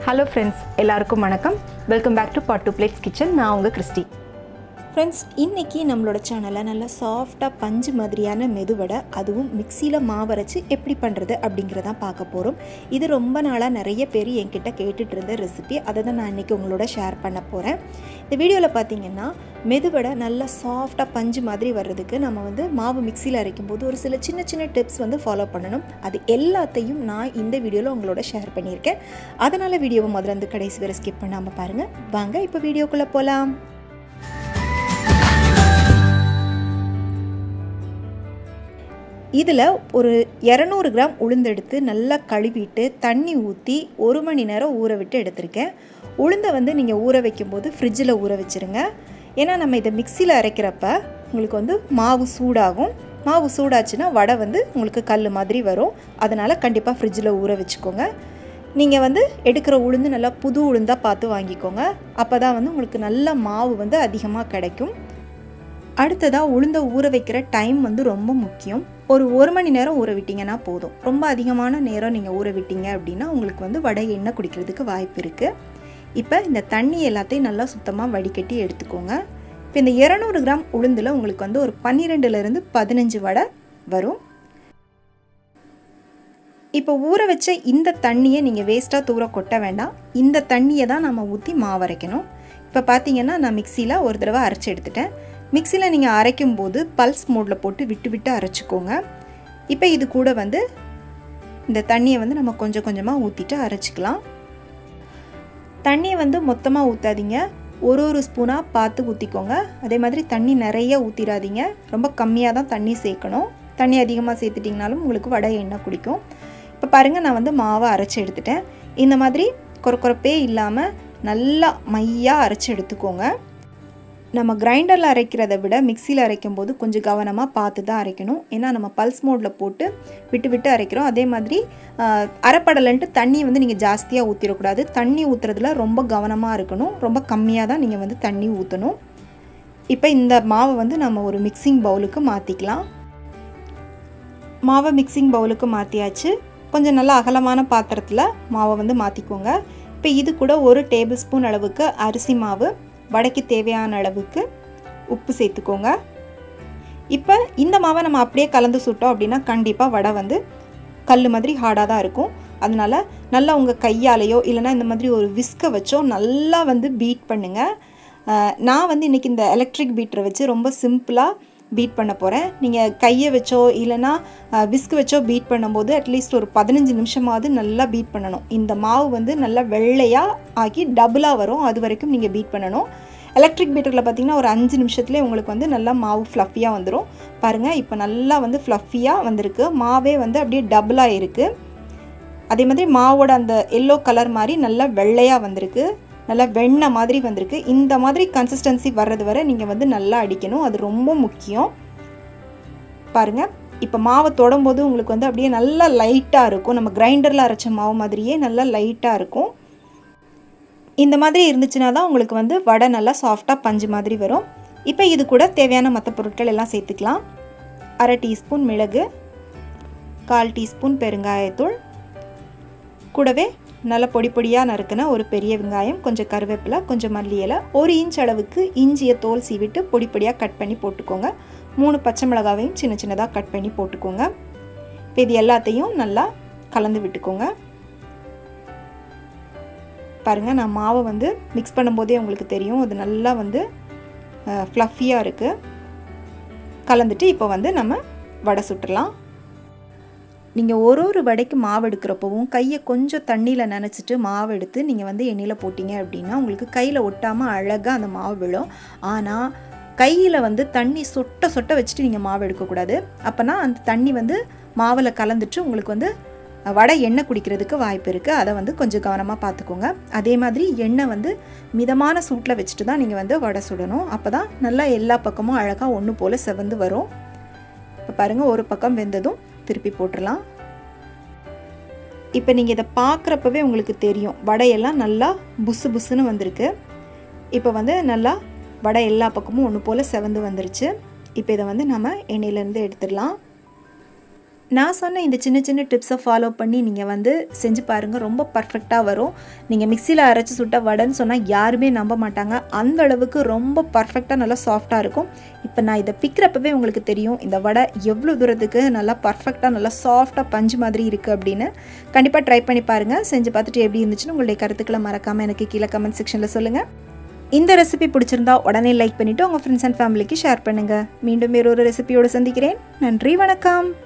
hello friends எல்லாருக்கும் வணக்கம் welcome back to pot to plates kitchen நான் உங்கள் கிறிஸ்டி ஃப்ரெண்ட்ஸ் இன்றைக்கி நம்மளோட சேனலில் நல்லா சாஃப்டாக பஞ்சு மாதிரியான மெதுவடை அதுவும் மிக்சியில் மாவரைச்சு எப்படி பண்ணுறது அப்படிங்கிறதான் பார்க்க போகிறோம் இது ரொம்ப நாளாக நிறைய பேர் என்கிட்ட கேட்டுட்டு இருந்த ரெசிபி அதை தான் நான் இன்றைக்கி உங்களோட ஷேர் பண்ண போகிறேன் இந்த வீடியோவில் பார்த்தீங்கன்னா மெதுவடை நல்லா சாஃப்டாக பஞ்சு மாதிரி வர்றதுக்கு நம்ம வந்து மாவு மிக்சியில் அரைக்கும் போது ஒரு சில சின்ன சின்ன டிப்ஸ் வந்து ஃபாலோ பண்ணணும் அது எல்லாத்தையும் நான் இந்த வீடியோவில் உங்களோட ஷேர் பண்ணியிருக்கேன் அதனால் வீடியோவை முதல்ல இருந்து கடைசி வரை ஸ்கிப் பண்ணாமல் பாருங்கள் வாங்க இப்போ வீடியோக்குள்ளே போகலாம் இதில் ஒரு இரநூறு கிராம் உளுந்தெடுத்து நல்லா கழுவிட்டு தண்ணி ஊற்றி ஒரு மணி நேரம் ஊற விட்டு எடுத்திருக்கேன் உளுந்தை வந்து நீங்கள் ஊற வைக்கும்போது ஃப்ரிட்ஜில் ஊற வச்சுருங்க ஏன்னா நம்ம இதை மிக்சியில் அரைக்கிறப்ப உங்களுக்கு வந்து மாவு சூடாகும் மாவு சூடாச்சுன்னா வடை வந்து உங்களுக்கு கல் மாதிரி வரும் அதனால் கண்டிப்பாக ஃப்ரிட்ஜில் ஊற வச்சுக்கோங்க நீங்கள் வந்து எடுக்கிற உளுந்து நல்லா புது உளுந்தாக பார்த்து வாங்கிக்கோங்க அப்போ தான் வந்து உங்களுக்கு நல்ல மாவு வந்து அதிகமாக கிடைக்கும் அடுத்ததாக உளுந்த ஊற வைக்கிற டைம் வந்து ரொம்ப முக்கியம் ஒரு ஒரு மணி நேரம் ஊற விட்டிங்கன்னா போதும் ரொம்ப அதிகமான நேரம் நீங்கள் ஊற விட்டீங்க அப்படின்னா உங்களுக்கு வந்து வடை எண்ணெய் குடிக்கிறதுக்கு வாய்ப்பு இருக்குது இப்போ இந்த தண்ணி எல்லாத்தையும் நல்லா சுத்தமாக வடிகட்டி எடுத்துக்கோங்க இப்போ இந்த இரநூறு கிராம் உளுந்தில் உங்களுக்கு வந்து ஒரு பன்னிரெண்டுலேருந்து பதினஞ்சு வடை வரும் இப்போ ஊற வச்ச இந்த தண்ணியை நீங்கள் வேஸ்ட்டாக தூர கொட்ட வேண்டாம் இந்த தண்ணியை தான் நம்ம ஊற்றி மாவரைக்கணும் இப்போ பார்த்தீங்கன்னா நான் மிக்சியில் ஒரு தடவை அரைச்சி எடுத்துட்டேன் மிக்சியில் நீங்கள் அரைக்கும் போது பல்ஸ் மோடில் போட்டு விட்டு விட்டு அரைச்சிக்கோங்க இப்போ இது கூட வந்து இந்த தண்ணியை வந்து நம்ம கொஞ்சம் கொஞ்சமாக ஊற்றிட்டு அரைச்சிக்கலாம் தண்ணியை வந்து மொத்தமாக ஊற்றாதீங்க ஒரு ஒரு ஸ்பூனாக பார்த்து ஊற்றிக்கோங்க அதே மாதிரி தண்ணி நிறைய ஊற்றிடாதீங்க ரொம்ப கம்மியாக தான் தண்ணி சேர்க்கணும் தண்ணி அதிகமாக சேர்த்துட்டிங்கனாலும் உங்களுக்கு வடை எண்ணெய் குடிக்கும் இப்போ பாருங்கள் நான் வந்து மாவை அரைச்சி எடுத்துட்டேன் இந்த மாதிரி குறக்குறப்பே இல்லாமல் நல்லா மையாக அரைச்சி எடுத்துக்கோங்க நம்ம கிரைண்டரில் அரைக்கிறத விட மிக்சியில் அரைக்கும் போது கொஞ்சம் கவனமாக பார்த்து தான் அரைக்கணும் ஏன்னா நம்ம பல்ஸ் மோடில் போட்டு விட்டு விட்டு அரைக்கிறோம் அதே மாதிரி அரைப்படலைன்ட்டு தண்ணி வந்து நீங்கள் ஜாஸ்தியாக ஊற்றிடக்கூடாது தண்ணி ஊற்றுறதுல ரொம்ப கவனமாக இருக்கணும் ரொம்ப கம்மியாக தான் நீங்கள் வந்து தண்ணி ஊற்றணும் இப்போ இந்த மாவை வந்து நம்ம ஒரு மிக்சிங் பவுலுக்கு மாற்றிக்கலாம் மாவை மிக்சிங் பவுலுக்கு மாற்றியாச்சு கொஞ்சம் நல்லா அகலமான பாத்திரத்தில் மாவை வந்து மாற்றிக்கோங்க இப்போ இது கூட ஒரு டேபிள் ஸ்பூன் அளவுக்கு அரிசி மாவு வடைக்கு தேவையான அளவுக்கு உப்பு சேர்த்துக்கோங்க இப்போ இந்த மாவை நம்ம அப்படியே கலந்து சுட்டோம் அப்படின்னா கண்டிப்பாக வடை வந்து கல் மாதிரி ஹார்டாக தான் இருக்கும் அதனால் நல்லா உங்கள் கையாலேயோ இல்லைனா இந்த மாதிரி ஒரு விஸ்கை வச்சோ நல்லா வந்து பீட் பண்ணுங்கள் நான் வந்து இன்றைக்கி இந்த எலக்ட்ரிக் பீட்டரை வச்சு ரொம்ப சிம்பிளாக பீட் பண்ண போகிறேன் நீங்கள் கையை வச்சோ இல்லைனா விஸ்க் வச்சோ பீட் பண்ணும்போது அட்லீஸ்ட் ஒரு பதினஞ்சு நிமிஷமாவது நல்லா பீட் பண்ணணும் இந்த மாவு வந்து நல்லா வெள்ளையாக ஆக்கி டபுளாக வரும் அது வரைக்கும் நீங்கள் பீட் பண்ணணும் எலக்ட்ரிக் பீட்டரில் பார்த்தீங்கன்னா ஒரு அஞ்சு நிமிஷத்துலேயே உங்களுக்கு வந்து நல்லா மாவு ஃப்ளஃபியாக வந்துடும் பாருங்கள் இப்போ நல்லா வந்து ஃப்ளஃபியாக வந்திருக்கு மாவே வந்து அப்படியே டபுளாக இருக்குது அதே மாதிரி மாவோட அந்த எல்லோ கலர் மாதிரி நல்லா வெள்ளையாக வந்திருக்கு நல்லா வெண்ணெய் மாதிரி வந்திருக்கு இந்த மாதிரி கன்சிஸ்டன்சி வர்றது வரை நீங்கள் வந்து நல்லா அடிக்கணும் அது ரொம்ப முக்கியம் பாருங்கள் இப்போ மாவை தொடும்போது உங்களுக்கு வந்து அப்படியே நல்லா லைட்டாக இருக்கும் நம்ம கிரைண்டரில் அரைச்ச மாவு மாதிரியே நல்லா லைட்டாக இருக்கும் இந்த மாதிரி இருந்துச்சுன்னா தான் உங்களுக்கு வந்து வடை நல்லா சாஃப்டாக பஞ்சு மாதிரி வரும் இப்போ இது கூட தேவையான மற்ற பொருட்கள் எல்லாம் சேர்த்துக்கலாம் அரை டீஸ்பூன் மிளகு கால் டீஸ்பூன் பெருங்காயத்தூள் கூடவே நல்ல பொடி பொடியாக நறுக்கின ஒரு பெரிய வெங்காயம் கொஞ்சம் கருவேப்பிலை கொஞ்சம் மல்லி இலை ஒரு இன்ச் அளவுக்கு இஞ்சியை தோல் சீவிட்டு பொடி பொடியாக கட் பண்ணி போட்டுக்கோங்க மூணு பச்சை மிளகாவையும் சின்ன சின்னதாக கட் பண்ணி போட்டுக்கோங்க இப்போ இது எல்லாத்தையும் நல்லா கலந்து விட்டுக்கோங்க பாருங்கள் நான் மாவை வந்து மிக்ஸ் பண்ணும்போதே உங்களுக்கு தெரியும் அது நல்லா வந்து ஃப்ளஃபியாக இருக்குது கலந்துட்டு இப்போ வந்து நம்ம வடை சுட்டுடலாம் நீங்கள் ஒரு ஒரு வடைக்கு மாவு எடுக்கிறப்பவும் கையை கொஞ்சம் தண்ணியில் நினச்சிட்டு மாவு எடுத்து நீங்கள் வந்து எண்ணெயில் போட்டிங்க அப்படின்னா உங்களுக்கு கையில் ஒட்டாமல் அழகாக அந்த மாவு விழும் ஆனால் கையில் வந்து தண்ணி சொட்ட சொட்ட வச்சுட்டு நீங்கள் மாவு எடுக்கக்கூடாது அப்போனா அந்த தண்ணி வந்து மாவில் கலந்துட்டு உங்களுக்கு வந்து வடை எண்ணெய் குடிக்கிறதுக்கு வாய்ப்பு இருக்குது அதை வந்து கொஞ்சம் கவனமாக பார்த்துக்கோங்க அதே மாதிரி எண்ணெய் வந்து மிதமான சூட்டில் வச்சுட்டு தான் நீங்கள் வந்து வடை சுடணும் அப்போ தான் நல்லா எல்லா பக்கமும் அழகாக ஒன்று போல் செவந்து வரும் இப்போ பாருங்கள் ஒரு பக்கம் வெந்ததும் திருப்பி போட்டுடலாம் இப்போ நீங்கள் இதை பார்க்குறப்பவே உங்களுக்கு தெரியும் வடையெல்லாம் நல்லா புசு புசுன்னு வந்திருக்கு இப்போ வந்து நல்லா வடை எல்லா பக்கமும் ஒன்று போல் செவந்து வந்துருச்சு இப்போ இதை வந்து நம்ம எண்ணெயிலேருந்து எடுத்துடலாம் நான் சொன்ன இந்த சின்ன சின்ன டிப்ஸை ஃபாலோ பண்ணி நீங்கள் வந்து செஞ்சு பாருங்கள் ரொம்ப பர்ஃபெக்டாக வரும் நீங்கள் மிக்சியில் அரைச்சி சுட்ட வடைன்னு சொன்னால் யாருமே நம்ப மாட்டாங்க அந்த அளவுக்கு ரொம்ப பர்ஃபெக்டாக நல்லா சாஃப்டாக இருக்கும் இப்போ நான் இதை பிக்கிறப்பவே உங்களுக்கு தெரியும் இந்த வடை எவ்வளோ தூரத்துக்கு நல்லா பர்ஃபெக்டாக நல்லா சாஃப்டாக பஞ்சு மாதிரி இருக்குது அப்படின்னு கண்டிப்பாக ட்ரை பண்ணி பாருங்கள் செஞ்சு பார்த்துட்டு எப்படி இருந்துச்சுன்னு உங்களுடைய கருத்துக்களை மறக்காமல் எனக்கு கீழே கமெண்ட் செக்ஷனில் சொல்லுங்கள் இந்த ரெசிபி பிடிச்சிருந்தா உடனே லைக் பண்ணிவிட்டு உங்கள் ஃப்ரெண்ட்ஸ் அண்ட் ஃபேமிலிக்கு ஷேர் பண்ணுங்கள் மீண்டும் வேறொரு ரெசிபியோடு சந்திக்கிறேன் நன்றி வணக்கம்